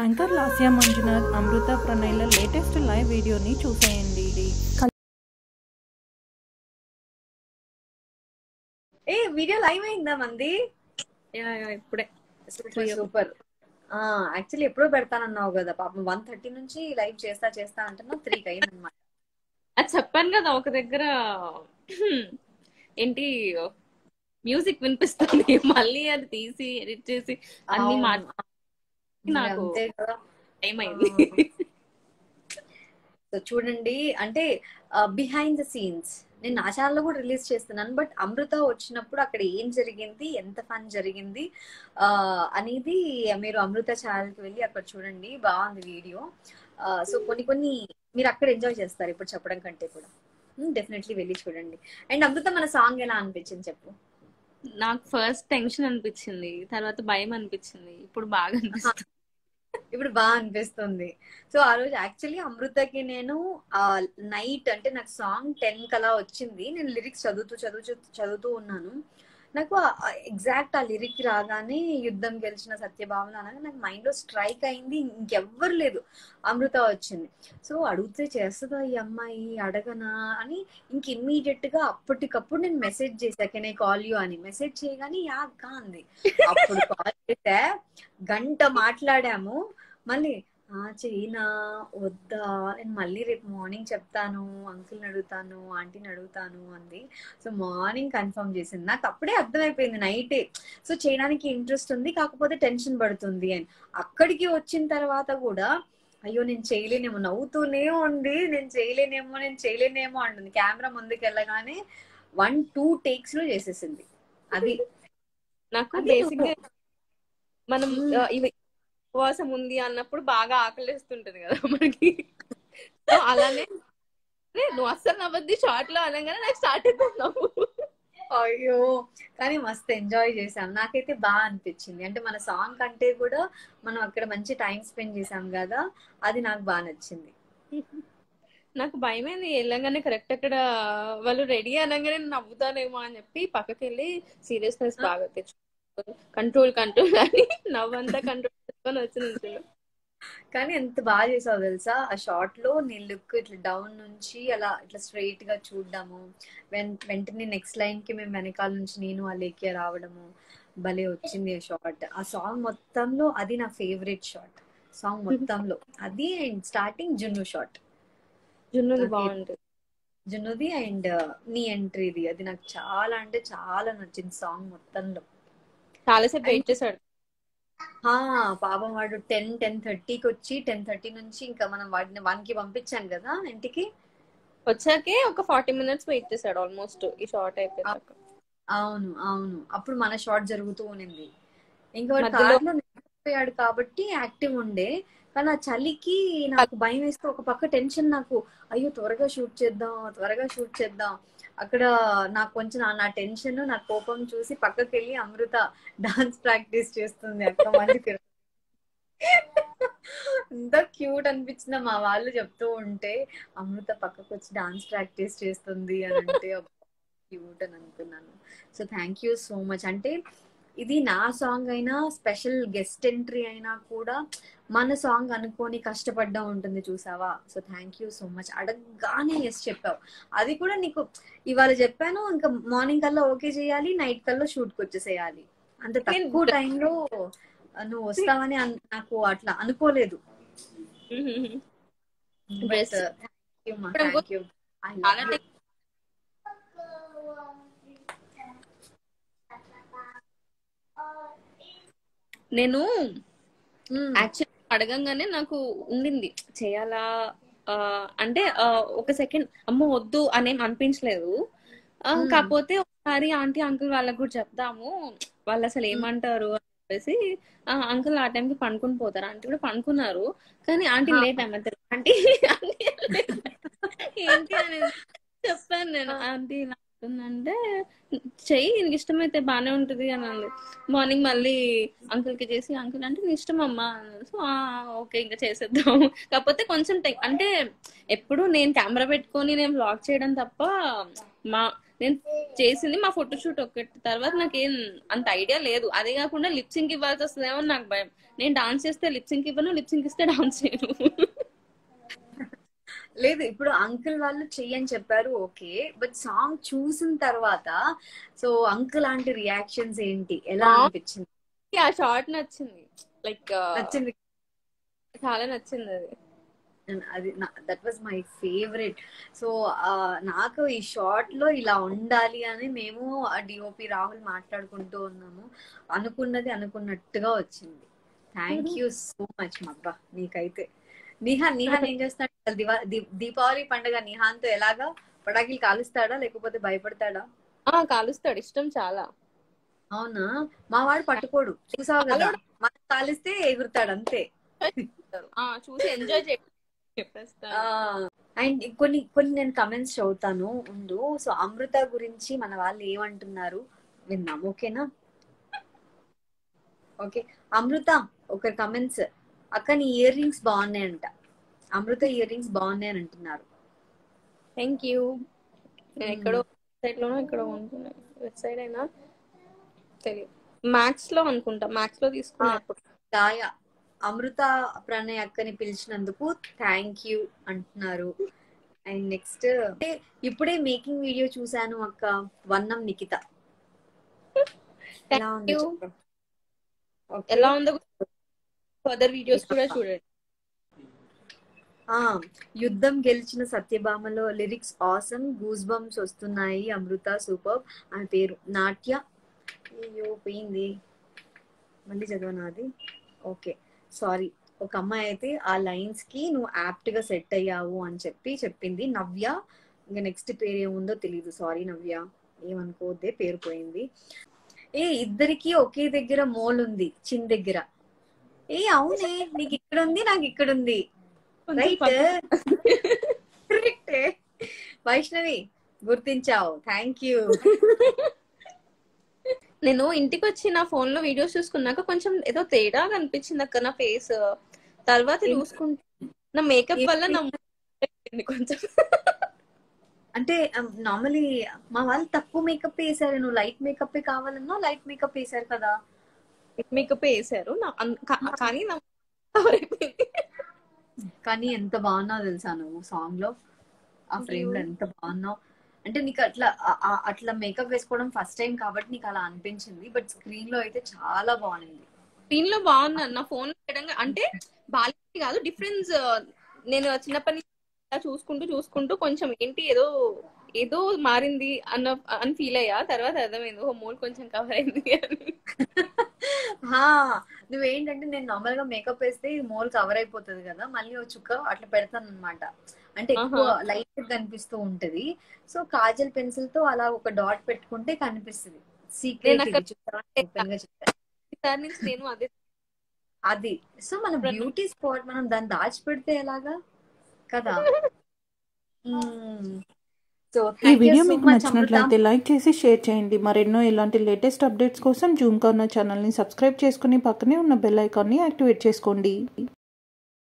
Anchor Lasya Manjunath Amrutha ప్రణయ్ల latest live వీడియోని చూసేయండి ఏ వీడియో లైవ్ అయిందా మంది యా యా ఇప్పుడే సూపర్ సూపర్ ఆ యాక్చువల్లీ ఎప్పుడో పెడతానన్నావు కదా పాపం వన్ థర్టీ నుంచి లైవ్ చేస్తా చేస్తా అంటున్నావు త్రీకి అయింది అనమాట అది చెప్పాను కదా ఒక దగ్గర ఏంటి మ్యూజిక్ వినిపిస్తుంది మళ్ళీ అది తీసి ఎడిట్ చేసి అన్ని మాట నాకు అంతే కదా టైం అయింది సో చూడండి అంటే బిహైండ్ ద సీన్స్ నేను నా ఛానల్లో కూడా రిలీజ్ చేస్తున్నాను బట్ అమృత వచ్చినప్పుడు అక్కడ ఏం జరిగింది ఎంత ఫన్ జరిగింది ఆ అనేది మీరు అమృత ఛానల్ కి వెళ్ళి అక్కడ చూడండి బాగుంది వీడియో సో కొన్ని కొన్ని మీరు అక్కడ ఎంజాయ్ చేస్తారు ఇప్పుడు చెప్పడం కంటే కూడా డెఫినెట్లీ వెళ్ళి చూడండి అండ్ అమృత మన సాంగ్ ఎలా అనిపించింది చెప్పు నాకు ఫస్ట్ టెన్షన్ అనిపించింది తర్వాత భయం అనిపించింది ఇప్పుడు బాగా అనిపిస్తుంది ఇప్పుడు బాగా అనిపిస్తుంది సో ఆ రోజు యాక్చువల్లీ అమృతకి నేను ఆ నైట్ అంటే నాకు సాంగ్ టెన్ కలా వచ్చింది నేను లిరిక్స్ చదువుతూ చదువుతూ చదువుతూ ఉన్నాను నాకు ఎగ్జాక్ట్ ఆ లిరిక్ రాగానే యుద్ధం గెలిచిన సత్యభావన అనగా నాకు మైండ్ లో స్ట్రైక్ అయింది ఇంకెవ్వరు లేదు అమృత వచ్చింది సో అడిగితే చేస్తుందా ఈ అమ్మాయి అడగనా అని ఇంక ఇమ్మీడియట్ గా అప్పటికప్పుడు నేను మెసేజ్ చేశా కెన్ ఐ కాల్ యూ అని మెసేజ్ చేయగానే యా అక్క అంది అప్పుడు కాల్ చేస్తే గంట మాట్లాడాము మళ్ళీ ఆ చెయ్యినా వద్దా నేను మళ్ళీ రేపు మార్నింగ్ చెప్తాను అంకుల్ని అడుగుతాను ఆంటీని అడుగుతాను అంది సో మార్నింగ్ కన్ఫర్మ్ చేసింది నాకు అప్పుడే అర్థమైపోయింది నైటే సో చేయడానికి ఇంట్రెస్ట్ ఉంది కాకపోతే టెన్షన్ పడుతుంది అని అక్కడికి వచ్చిన తర్వాత కూడా అయ్యో నేను చేయలేనేమో నవ్వుతూనే ఉంది నేను చేయలేనేమో నేను చేయలేనేమో అంటుంది కెమెరా ముందుకు వెళ్ళగానే వన్ టూ టేక్స్ లో చేసేసింది అది నాకు అది బేసిక్ గా మనం మ్మ్. ఆ, ఇవి ఉపవాసం ఉంది అన్నప్పుడు బాగా ఆకలిస్తుంటది కదా మనకి సో అలానే "ఏ, నువ్వు అస్సలు నవ్వద్ది షార్ట్ లో అనగానే నాకు స్టార్ట్ అవుతుంది నవ్వు అయ్యో కానీ మస్తు ఎంజాయ్ చేసాం నాకైతే బాగా అనిపించింది అంటే మన సాంగ్ కంటే కూడా మనం అక్కడ మంచి టైం స్పెండ్ చేసాం కదా అది నాకు బాగా నచ్చింది నాకు భయమైంది వెళ్ళంగానే కరెక్ట్ అక్కడ వాళ్ళు రెడీ అనగానే నవ్వుతానేమో అని చెప్పి పక్కకి వెళ్ళి సీరియస్నెస్ బాగా తెచ్చు కంట్రోల్ కంట్రోల్ అని నవ్వంతా కంట్రోల్ చేసుకొని వచ్చి నిల్చున్నా. కానీ ఎంత బాగా చేసావు తెలుసా ఆ షార్ట్ లో నీ లుక్ ఇట్లా డౌన్ నుంచి అలా ఇట్లా స్ట్రైట్ గా చూడడము వెన్- వెంటనే నెక్స్ట్ లైన్ కి మేము వెనకాల నుంచి నేను అలేఖ్య రావడము భలే వచ్చింది ఆ షార్ట్ ఆ సాంగ్ మొత్తంలో అది నా ఫేవరెట్ షార్ట్ సాంగ్ మొత్తంలో అది అండ్ స్టార్టింగ్ జున్ను షార్ట్ జున్నుది నాకు బాగుంటుంది జున్నుది అండ్ నీ ఎంట్రీది అది నాకు చాలా అంటే చాలా నచ్చింది సాంగ్ మొత్తంలో చాలాసేపు వెయిట్ చేశాడు హా పాపం వాడు టెన్ టెన్ థర్టీకి వచ్చి టెన్ థర్టీ నుంచి ఇంకా మనం వాడిని వన్ కి పంపించాం కదా ఇంటికి వచ్చాకే ఒక ఫార్టీ మినిట్స్ వెయిట్ చేశాడు ఆల్మోస్ట్ ఈ షార్ట్ అయిపోయాక అవును అవును అప్పుడు మన షాట్ జరుగుతూ ఉన్నింది ఇంకా వాడు మధ్యలో- కార్లో నిద్రపోయాడు కాబట్టి యాక్టివ్ ఉండే కానీ ఆ చలికి నాకు భయం వేస్తే ఒక పక్క టెన్షన్ నాకు అయ్యో త్వరగా షూట్ చేద్దాం త్వరగా షూట్ చేద్దాం అక్కడ నాకు కొంచెం నా- నా టెన్షన్ నా కోపం చూసి పక్కకి వెళ్ళి అమృత డాన్స్ ప్రాక్టీస్ చేస్తుంది అక్క మళ్ళీ తిరుగు ఎంత క్యూట్ అనిపించిందో మా వాళ్ళు చెప్తూ ఉంటే అమృత పక్కకు వచ్చి డాన్స్ ప్రాక్టీస్ చేస్తుంది అని అంటే క్యూట్ అని అనుకున్నాను so thank you so much అంటే ఇది నా సాంగ్ అయినా స్పెషల్ గెస్ట్ ఎంట్రీ అయినా కూడా మన సాంగ్ అనుకొని కష్టపడ్డా ఉంటుంది చూసావా so thank you so much అడగగానే ఎస్ చెప్పావు అది కూడా నీకు ఇవాళ చెప్పాను ఇంకా మార్నింగ్ కల్లా ఓకే చేయాలి నైట్ కల్లా షూట్ కి వచ్చేసేయాలి అంత తక్కువ టైంలో నువ్వు వస్తావని అన్- నాకు అట్లా అనుకోలేదు Best. థ్యాంక్ యూ మా థ్యాంక్ యూ చాలా time- నేను యాక్చువల్ అడగంగానే నాకు ఉండింది చేయాలా ఆ, అంటే ఆ, ఒక సెకండ్ అమ్మో వద్దు అనేం అనిపించలేదు ఆ, Hmm. కాకపోతే ఒకసారి ఆంటీ అంకుల్ వాళ్ళకి కూడా చెప్దాము వాళ్ళు అసలు ఏమంటారు అని చెప్పేసి అంకుల్ ఆ టైంకి పండుకుని పోతారు ఆంటీ కూడా పండుకున్నారు కానీ ఆంటీ Ah. లేట్ అమ్మ ఆంటీ ఆంటీ ఏంటి అనేది చెప్పాను నేను ఆంటీ ఇలా ఉంటుందంటే చెయ్యి నీకు ఇష్టమైతే బానే ఉంటది అని అంది మార్నింగ్ మళ్ళీ అంకుల్ కి చేసి అంకుల్ అంటే నీ ఇష్టం అమ్మా సో ఓకే ఇంకా చేసేద్దాం కాకపోతే కొంచెం టైం అంటే ఎప్పుడు నేను కెమెరా పెట్టుకొని నేను వ్లాగ్ చేయడం తప్ప మా నేను చేసింది మా ఫోటోషూట్ ఒకటి తర్వాత నాకేం అంత ఐడియా లేదు అదే కాకుండా లిప్సింగ్ ఇవ్వాల్సి వస్తుందేమో అని నాకు భయం నేను డాన్స్ చేస్తే లిప్సింగ్ ఇవ్వను లిప్సింగ్ ఇస్తే డాన్స్ చేయను లేదు ఇప్పుడు అంకుల్ వాళ్ళు చెయ్యని చెప్పారు ఓకే బట్ సాంగ్ చూసిన తర్వాత సో అంకుల్ లాంటి రియాక్షన్స్ ఏంటి ఎలా ఆ. అనిపించింది ఆ షార్ట్ నచ్చింది లైక్ నచ్చింది చాలా నచ్చింది అది అది that was my favourite so నాకు ఈ షార్ట్ లో ఇలా ఉండాలి అని మేము డిఓపి రాహుల్ మాట్లాడుకుంటూ ఉన్నాము అనుకున్నది అనుకున్నట్టుగా వచ్చింది థ్యాంక్ యూ సో మచ్ మబ్బా నీకైతే నిహాన్ నిహాన్ ఏం చేస్తాడు అసలు దివా దీ- దీపావళి పండుగ నిహాన్ తో ఎలాగా పటాకులు కాలుస్తాడా లేకపోతే భయపడతాడా ఆ కాలుస్తాడు ఇష్టం చాలా అవునా మా వాడు పట్టుకోడు చూసావు కదా మనం కాలిస్తే ఎగురుతాడు అంతే ఆ చూసి ఎంజాయ్ చెప్పేస్తాడు అండ్ కొన్ని కొన్ని నేను కమెంట్స్ చదువుతాను ఉండు సో అమృత గురించి మన వాళ్ళు ఏమంటున్నారు విందాం ఓకేనా ఓకే అమృత ఒక కమెంట్స్ అక్క నీ ఇయర్ రింగ్స్ బాగున్నాయంట అమృత ఇయర్ రింగ్స్ బాగున్నాయని అంటున్నారు థ్యాంక్ యూ నేను ఎక్కడో వెబ్సైట్ లోనో ఎక్కడో అనుకున్నాను వెబ్సైట్ అయినా తెలియదు మ్యాథ్స్ లో అనుకుంటా మ్యాథ్స్ లో తీసుకున్నప్పుడు గాయ అమృత ప్రణయ్ అక్కని పిలిచినందుకు థ్యాంక్ యూ అంటున్నారు అండ్ నెక్స్ట్ ఇప్పుడే మేకింగ్ వీడియో చూశాను అక్క వన్నం నిఖిత ఎలా థ్యాంక్ ఉందో యూ చెప్పు. Okay. ఎలా ఉందో ఫర్దర్ వీడియోస్ కూడా చూడండి ఆ యుద్ధం గెలిచిన సత్యభామలో లిరిక్స్ ఆసమ్ గూస్ బంప్స్ వస్తున్నాయి అమృత సూపర్ అని పేరు నాట్య అయ్యో పోయింది మళ్ళీ చదవనాది ఓకే సారీ ఒక అమ్మాయి అయితే ఆ లైన్స్ కి నువ్వు యాప్ట్ గా సెట్ అయ్యావు అని చెప్పి చెప్పింది నవ్య ఇంకా నెక్స్ట్ పేరు ఏముందో తెలియదు సారీ నవ్య ఏమనుకోవద్దే పేరు పోయింది ఏ ఇద్దరికి ఒకే దగ్గర మోల్ ఉంది చిన్ దగ్గర ఏ అవునే నీకు ఇక్కడ ఉంది నాకు ఇక్కడ ఉంది కొంచెం రైట్ పక్క- కరెక్ట్ వైష్ణవి గుర్తించావు థ్యాంక్ యూ నేను ఇంటికి వచ్చి నా ఫోన్ లో వీడియోస్ చూసుకున్నాక కొంచెం ఏదో తేడా కనిపించింది అక్క నా ఫేస్ తర్వాత చూసుకుంటే నా మేకప్ వల్ల నా mood అయిపోయింది కొంచెం అంటే నార్మలీ మా వాళ్ళు తక్కువ మేకప్ వేసారు నువ్వు లైట్ మేకప్ కావాలన్నా లైట్ మేకప్ వేసారు కదా మేకప్ వేసారు నా అన్- కా- కానీ నా cover అయిపోయింది. కానీ ఎంత బాగున్నావు తెలుసా నువ్వు సాంగ్ లో ఆ ఫ్రేమ్ లో ఎంత బాగున్నావు అంటే నీకు అట్లా ఆ- ఆ- అట్లా మేకప్ వేసుకోవడం ఫస్ట్ టైం కాబట్టి నీకు అలా అనిపించింది బట్ స్క్రీన్ లో అయితే చాలా బాగుంది స్క్రీన్ లో బాగున్నాను నా ఫోన్ అంటే బాగా కాదు డిఫరెన్స్ నేను చిన్నప్పటి నుంచి ఇలా చూసుకుంటూ చూసుకుంటూ కొంచెం ఏంటి ఏదో ఏదో మారింది అన్న అని ఫీల్ అయ్యా తర్వాత అర్థమైంది ఓ మూడు కొంచెం కవర్ అయింది అని హా నువ్వేంటంటే నేను నార్మల్ గా మేకప్ వేస్తే ఈ మోల్ కవర్ అయిపోతుంది కదా మళ్ళీ ఒక చుక్క అట్లా పెడతాను అనమాట అంటే ఎక్కువ ఆహా. లైట్ కనిపిస్తూ ఉంటది సో కాజల్ పెన్సిల్ తో అలా ఒక డాట్ పెట్టుకుంటే కనిపిస్తుంది నేను అక్కడ సీక్రెట్ ఓపెన్ గా చెప్పాను ఈసారి నుంచి నేను అదే అది సో మన బ్యూటీ స్పాట్ మనం దాన్ని దాచిపెడితే ఎలాగా కదా సో ఈ వీడియో మీకు నచ్చినట్లయితే లైక్ చేసి షేర్ చేయండి మరెన్నో ఇలాంటి లేటెస్ట్ అప్డేట్స్ కోసం జూమ్ కర్న ఛానల్ని సబ్స్క్రైబ్ చేసుకుని పక్కనే ఉన్న బెల్ ఐకాన్ని యాక్టివేట్ చేసుకోండి